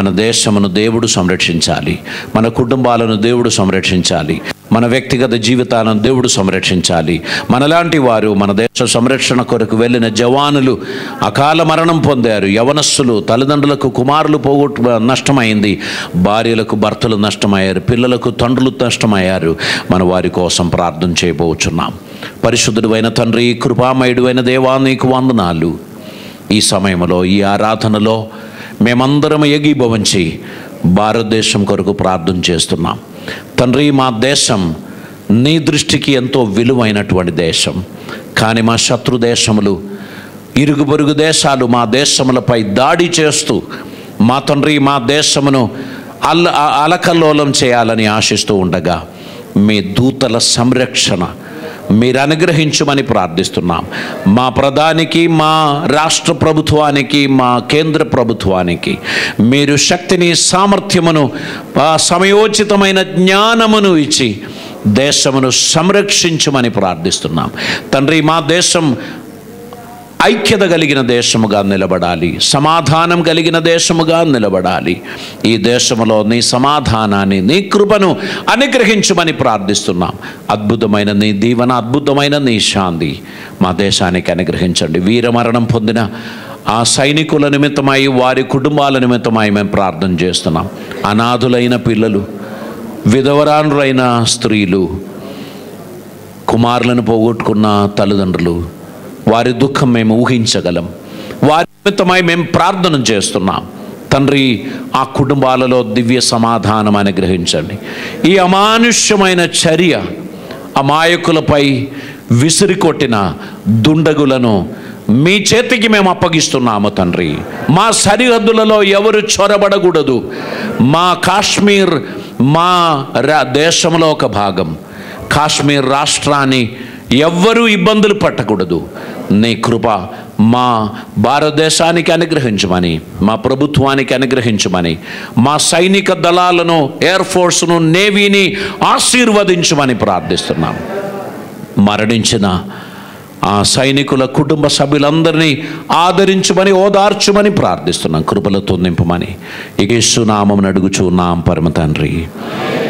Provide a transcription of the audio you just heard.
మన దేశమును దేవుడు సంరక్షించాలి మన కుటుంబాలను దేవుడు సంరక్షించాలి మన వ్యక్తిగత జీవితాలను దేవుడు సంరక్షించాలి మనలాంటి వారు మన దేశ సంరక్షణ కొరకు వెళ్ళిన జవానులు అకాల మరణం పొందారు యవనస్సులు తల్లిదండ్రులకు కుమారులు పోగొట్టు నష్టమైంది భార్యలకు భర్తలు నష్టమయ్యారు పిల్లలకు తండ్రులు నష్టమయ్యారు మన వారి కోసం ప్రార్థన చేయబోచున్నాం పరిశుద్ధుడు అయిన తండ్రి కృపామయుడు అయిన దేవా నీకు వందనాలు ఈ సమయంలో ఈ ఆరాధనలో మేమందరం ఏకీభవించి భారతదేశం కొరకు ప్రార్థన చేస్తున్నాం తండ్రి మా దేశం నీ దృష్టికి ఎంతో విలువైనటువంటి దేశం కానీ మా శత్రు దేశములు ఇరుగు పొరుగు దేశాలు మా దేశములపై దాడి చేస్తూ మా తండ్రి మా దేశమును అల్ల అ- అలకల్లోలం చేయాలని ఆశిస్తూ ఉండగా మీ దూతల సంరక్షణ మీరు అనుగ్రహించమని ప్రార్థిస్తున్నాం మా ప్రధానికి మా రాష్ట్ర ప్రభుత్వానికి మా కేంద్ర ప్రభుత్వానికి మీరు శక్తిని సామర్థ్యమును ఆ సమయోచితమైన జ్ఞానమును ఇచ్చి దేశమును సంరక్షించమని ప్రార్థిస్తున్నాం తండ్రి మా దేశం ఐక్యత కలిగిన దేశముగా నిలబడాలి సమాధానం కలిగిన దేశముగా నిలబడాలి ఈ దేశములో నీ సమాధానాన్ని నీ కృపను అనుగ్రహించమని ప్రార్థిస్తున్నాం అద్భుతమైన నీ దీవెన అద్భుతమైన నీ శాంతి మా దేశానికి అనుగ్రహించండి వీరమరణం పొందిన ఆ సైనికుల నిమిత్తమై వారి కుటుంబాల నిమిత్తమై మేము ప్రార్థన చేస్తున్నాం అనాథులైన పిల్లలు విధవరానులైన స్త్రీలు కుమారులను పోగొట్టుకున్న తల్లిదండ్రులు వారి దుఃఖం మేము ఊహించగలం వారి నిమిత్తమై మేము ప్రార్థన చేస్తున్నాం తండ్రి ఆ కుటుంబాలలో దివ్య సమాధానం అనుగ్రహించండి ఈ అమానుష్యమైన చర్య అమాయకులపై విసిరికొట్టిన దుండగులను మీ చేతికి మేము అప్పగిస్తున్నాము తండ్రి మా సరిహద్దులలో ఎవరు చొరబడకూడదు మా కాశ్మీర్ మా రా- దేశంలో ఒక భాగం కాశ్మీర్ రాష్ట్రాన్ని ఎవ్వరూ ఇబ్బందులు పట్టకూడదు నీ కృప మా భారతదేశానికి అనుగ్రహించమని మా ప్రభుత్వానికి అనుగ్రహించమని మా సైనిక దళాలను ఎయిర్ ఫోర్స్ను నేవీని ఆశీర్వదించమని ప్రార్థిస్తున్నాం మరణించిన ఆ సైనికుల కుటుంబ సభ్యులందరినీ ఆదరించమని ఓదార్చుమని ప్రార్థిస్తున్నాం కృపలతో నింపమని ఇకేసు నామం అడుగుచు నాం పరమ తండ్రి